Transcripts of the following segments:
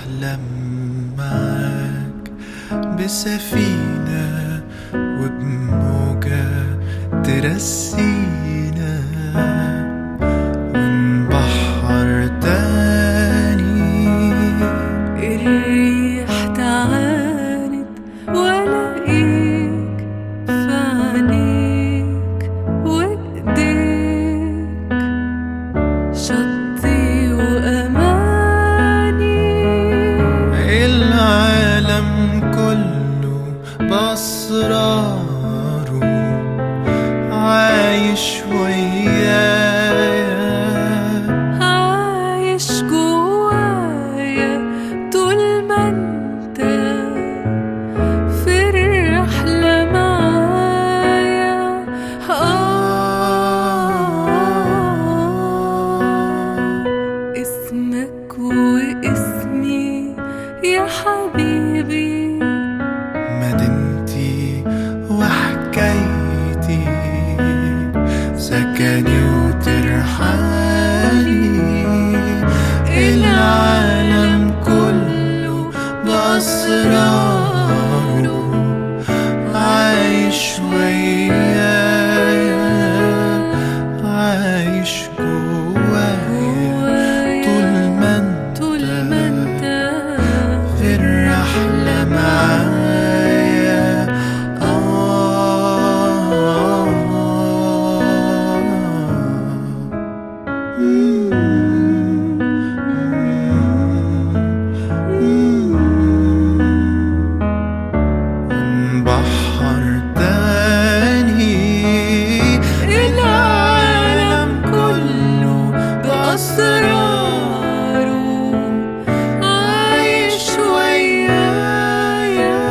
بحلم معاك بسفينة وبموجة ترسينا ونبحر تاني الريح تعاند والاقيك في عينيك وايديك شطي واماني العالم كله بأسراره عايش ويايا عايش جوايا طول ما انت في الرحلة معايا آه اسمك واسمي يا حبيبي مدينتي وحكايتي سكني وترحالي العالم كله بأسراره عايش ويايا عايش جوايا طول ما انت طول ما انت في الرحلة معايا بحر تاني العالم كله بأسراره عايش ويايا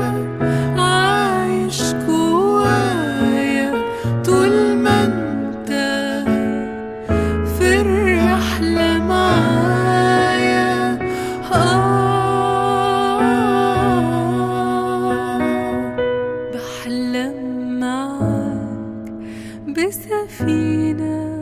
عايش جوايا طول ما انت في الرحلة معايا آه بحلم معاك بسفينة